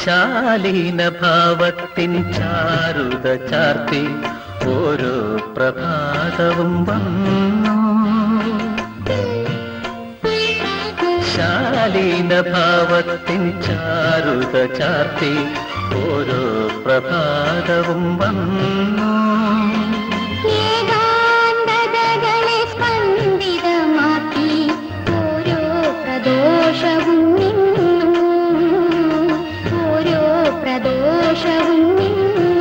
ശാലീന ഭാവത്തിൻ ചാരുത ചാർത്തി ഓരോ പ്രഭാതവും വന്നു ശാലീന ഭാവത്തിൻ ചാരുത ചാർത്തി ഓരോ പ്രഭാതവും വന്നു ഏകാന്തതകളെ സ്പന്ദിതമാക്കി ഓരോ പ്രദോഷവും നിന്നു ഓരോ പ്രദോഷവും നിന്നു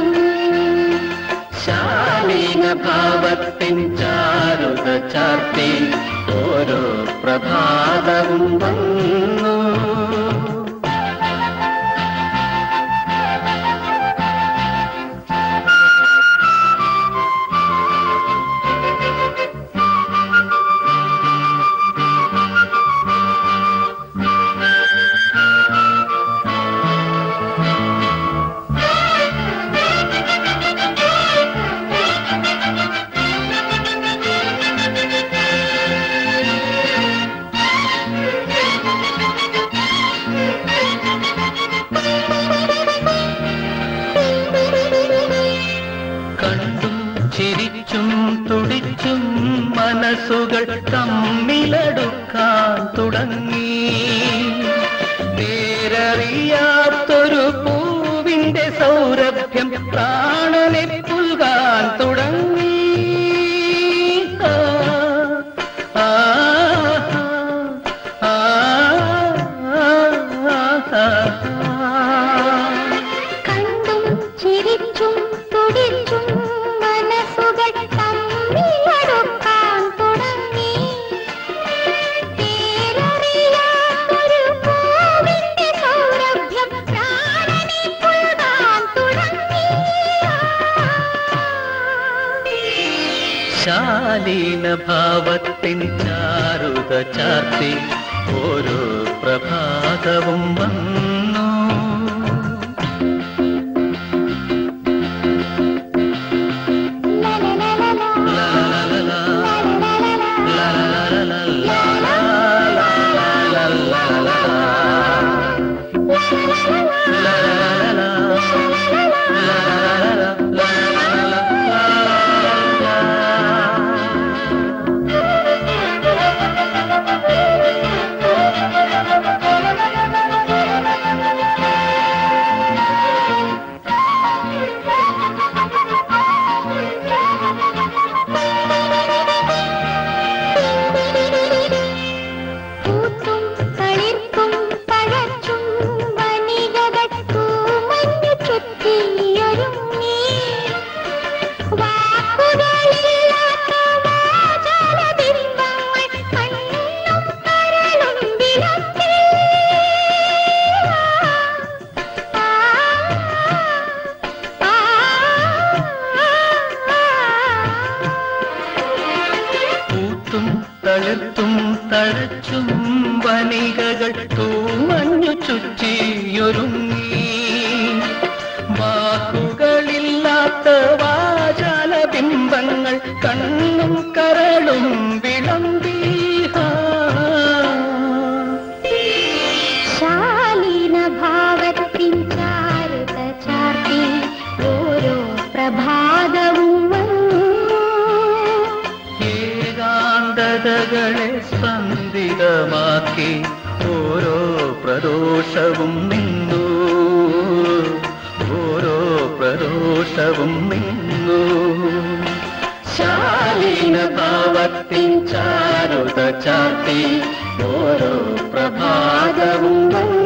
ശാലീന ഭാവത്തിൻ ചാരുത ചാർത്തി ഓരോ പ്രഭാതവും വന്നു കണ്ടും ചിരിച്ചും തുടിച്ചും മനസ്സുകൾ തമ്മിലടുക്കാൻ തുടങ്ങി പേരറിയാത്തൊരു പൂവിന്റെ സൗരഭ്യം പ്രാണനെ പുൽകാൻ തുടങ്ങി ആ, ആ, ആ, ആ, ആ, ആ. കണ്ടും ചിരിച്ചും തുടിച്ചും മനസ്സുകൾ തമ്മിലടുക്കാൻ തുടങ്ങി പേരറിയാത്തൊരു പൂവിന്റെ സൗരഭ്യം പ്രാണനെ പുൽകാൻ തുടങ്ങി ശാലീന ഭാവത്തിൻ ചാരുത ചാർത്തി ഓരോ പ്രഭാതവും വന്നു ലലലല, ലലലല, ലലലല, പൂത്തും തളിർത്തും പഴച്ചും വനികകൾ തൂമഞ്ഞു ചുറ്റിയൊരുങ്ങി വാക്കുകളില്ലാത്ത വാചാലബിംബങ്ങൾ കണ്ണും കരളും വിളക്കി ആ, ആ, പൂത്തും തളിർത്തും തഴച്ചും വനികകൾ തൂമഞ്ഞു ചുറ്റിയൊരുങ്ങി വാക്കുകളില്ലാത്ത വാചാല ബിംബങ്ങൾ കണ്ണും കരളും വിളമ്പി ശാലീന ഭാവത്തിൻ ചാരുത ചാർത്തി ഓരോ പ്രഭാതവും വന്നു ഏകാന്തതകളെ സ്പന്ദിതമാക്കി ഓരോ പ്രദോഷവും നിന്നു ഓരോ പ്രദോഷവും നിന്നു ശാലീന ഭാവത്തിൻ ചാരുത ചാർത്തി ഓരോ പ്രഭാതവും വന്നു